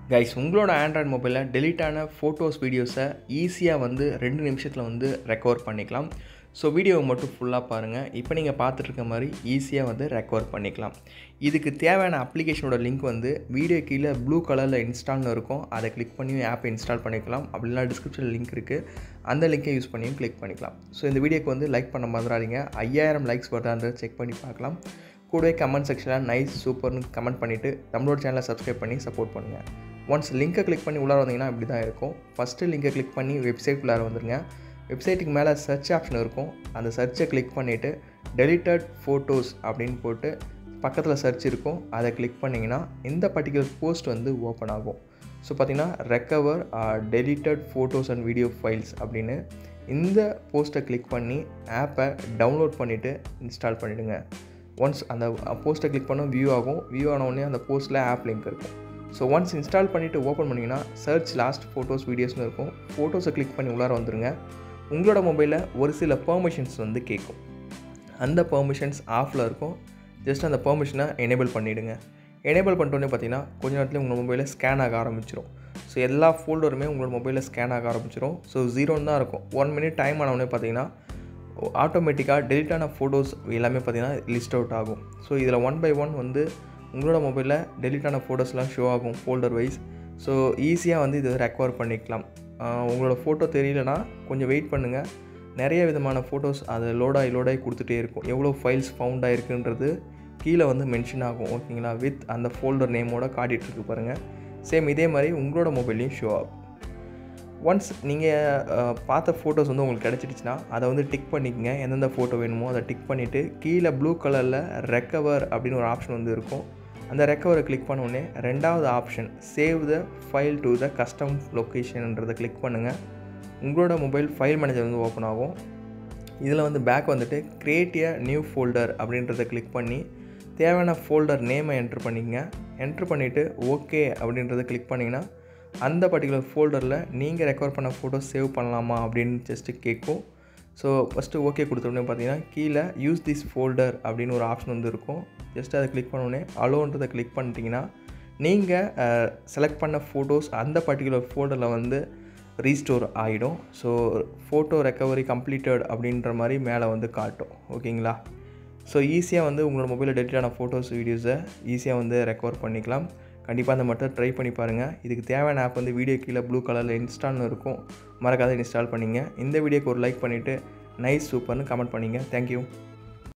guys உங்களோட Android மொபைலில் delete ஆன ஃபோட்டோஸ் வீடியோஸை ஈஸியாக வந்து ரெண்டு நிமிஷத்தில் வந்து ரெக்கவர் பண்ணிக்கலாம் ஸோ வீடியோவை மட்டும் ஃபுல்லாக பாருங்கள் இப்போ நீங்கள் பார்த்துட்ருக்க மாதிரி ஈஸியாக வந்து ரெக்கவர் பண்ணிக்கலாம் இதுக்கு தேவையான அப்ளிகேஷனோட லிங்க் வந்து வீடியோ கீழே ப்ளூ கலரில் இன்ஸ்டால்னு இருக்கும் அதை கிளிக் பண்ணி ஆப்பை இன்ஸ்டால் பண்ணிக்கலாம் அப்படின்னா டிஸ்கிரிப்ஷனில் லிங்க் இருக்குது அந்த லிங்கை யூஸ் பண்ணியும் கிளிக் பண்ணிக்கலாம் ஸோ இந்த வீடியோக்கு வந்து லைக் பண்ண மறந்துடாதீங்க ஐயாயிரம் லைக்ஸ் வருதான்றதை செக் பண்ணி பார்க்கலாம் கூடவே கமெண்ட் செக்ஷனில் நைஸ் சூப்பர்னு கமெண்ட் பண்ணிவிட்டு நம்மளோட சேனலை சப்ஸ்கிரைப் பண்ணி சப்போர்ட் பண்ணுங்கள் ஒன்ஸ் லிங்கை கிளிக் பண்ணி உள்ளார வந்தீங்கன்னா இப்படி தான் இருக்கும் ஃபஸ்ட்டு லிங்கை கிளிக் பண்ணி வெப்சைட் உள்ளார வந்துருங்க வெப்சைட்டுக்கு மேலே சர்ச் ஆப்ஷன் இருக்கும் அந்த சர்ச்சை கிளிக் பண்ணிவிட்டு டெலிட்டட் ஃபோட்டோஸ் அப்படின்னு போட்டு பக்கத்தில் சர்ச் இருக்கும் அதை கிளிக் பண்ணிங்கன்னா இந்த பர்டிகுலர் போஸ்ட் வந்து ஓப்பன் ஆகும் ஸோ பார்த்தீங்கன்னா recover deleted photos and video files அப்படின்னு இந்த போஸ்ட்டை கிளிக் பண்ணி ஆப்பை டவுன்லோட் பண்ணிவிட்டு இன்ஸ்டால் பண்ணிவிடுங்க ஒன்ஸ் அந்த போஸ்ட்டை கிளிக் பண்ண வியூ ஆகும் வியூ ஆன உடனே அந்த போஸ்ட்டில் ஆப் லிங்க் இருக்கும் ஸோ ஒன்ஸ் இன்ஸ்டால் பண்ணிவிட்டு ஓப்பன் பண்ணிங்கன்னா சர்ச் லாஸ்ட் ஃபோட்டோஸ் வீடியோஸ்னு இருக்கும் ஃபோட்டோஸை கிளிக் பண்ணி உள்ளார வந்துருங்க உங்களோட மொபைலில் ஒரு சில பெர்மிஷன்ஸ் வந்து கேட்கும் அந்த பெர்மிஷன்ஸ் ஆஃபில் இருக்கும் ஜஸ்ட் அந்த பெர்மிஷனை எனேபிள் பண்ணிவிடுங்க எனேபிள் பண்ணிட்டோன்னே பார்த்தீங்கன்னா கொஞ்ச நேரத்தில் உங்கள் மொபைலில் ஸ்கேன் ஆக ஆரம்பிச்சிடும் ஸோ எல்லா ஃபோல்டருமே உங்களோட மொபைலில் ஸ்கேன் ஆக ஆரம்பிச்சிடும் ஸோ ஜீரோன்னு தான் இருக்கும் ஒன் மினிட் டைம் ஆனவுடனே பார்த்தீங்கன்னா ஆட்டோமேட்டிக்காக டெலிட் ஆன ஃபோட்டோஸ் எல்லாமே பார்த்தீங்கன்னா லிஸ்ட் அவுட் ஆகும் ஸோ இதில் ஒன் பை ஒன் வந்து உங்களோட மொபைலில் டெலிட் ஆன ஃபோட்டோஸ்லாம் ஷோ ஆகும் ஃபோல்டர் வைஸ் ஸோ ஈஸியாக வந்து இதை ரெக்கவர் பண்ணிக்கலாம் உங்களோட ஃபோட்டோ தெரியலனா கொஞ்சம் வெயிட் பண்ணுங்கள் நிறைய விதமான ஃபோட்டோஸ் அது லோடாகி லோடாகி கொடுத்துட்டே இருக்கும் எவ்வளோ ஃபைல்ஸ் ஃபவுண்ட் ஆகிருக்குன்றது கீழே வந்து மென்ஷன் ஆகும் ஓகேங்களா வித் அந்த ஃபோல்டர் நேமோட காட்டிகிட்ருக்கு பாருங்கள் சேம் இதே மாதிரி உங்களோட மொபைல்லையும் ஷோ ஆகும் ஒன்ஸ் நீங்கள் பார்த்த ஃபோட்டோஸ் வந்து உங்களுக்கு கிடச்சிடுச்சுன்னா அதை வந்து டிக் பண்ணிக்கங்க எந்தெந்த ஃபோட்டோ வேணுமோ அதை டிக் பண்ணிவிட்டு கீழே ப்ளூ கலரில் ரெக்கவர் அப்படின்னு ஒரு ஆப்ஷன் வந்து இருக்கும் அந்த ரெக்கவரை கிளிக் பண்ணோடனே ரெண்டாவது option save the file to the custom லொக்கேஷன்ன்றதை கிளிக் பண்ணுங்கள் உங்களோட மொபைல் ஃபைல் மேனேஜர் வந்து ஓப்பன் ஆகும் இதில் வந்து பேக் வந்துட்டு கிரியேட் எ நியூ ஃபோல்டர் அப்படின்றத கிளிக் பண்ணி தேவையான ஃபோல்டர் நேமை என்ட்ரு பண்ணிக்கங்க என்ட்ரு பண்ணிவிட்டு ஓகே அப்படின்றத கிளிக் பண்ணிங்கன்னா அந்த பர்டிகுலர் ஃபோல்டரில் நீங்கள் ரெக்கவர் பண்ண ஃபோட்டோஸ் சேவ் பண்ணலாமா அப்படின்னு ஜஸ்ட்டு கேட்கும் ஸோ ஃபஸ்ட்டு ஓகே கொடுத்தோடனே பார்த்தீங்கன்னா கீழே யூஸ் திஸ் ஃபோல்டர் அப்படின்னு ஒரு ஆப்ஷன் வந்து இருக்கும் ஜஸ்ட் அதை கிளிக் பண்ணோடனே அலோன்றதை கிளிக் பண்ணிட்டீங்கன்னா நீங்கள் செலக்ட் பண்ண ஃபோட்டோஸ் அந்த பர்டிகுலர் ஃபோல்டரில் வந்து ரீஸ்டோர் ஆகிடும் ஸோ ஃபோட்டோ ரெக்கவரி கம்ப்ளீட்டட் அப்படின்ற மாதிரி மேலே வந்து காட்டும் ஓகேங்களா ஸோ ஈஸியாக வந்து உங்களோட மொபைலில் டெலிட் ஆன ஃபோட்டோஸ் வீடியோஸை ஈஸியாக வந்து ரெக்கவர் பண்ணிக்கலாம் கண்டிப்பாக அந்த மட்டும் ட்ரை பண்ணி பாருங்கள் இதுக்கு தேவையான ஆப் வந்து வீடியோ கீழே ப்ளூ கலரில் இன்ஸ்டால்னு இருக்கும் மறக்காத இன்ஸ்டால் பண்ணிங்க இந்த வீடியோக்கு ஒரு லைக் பண்ணிவிட்டு நைஸ் சூப்பர்னு கமெண்ட் பண்ணிங்க தேங்க்யூ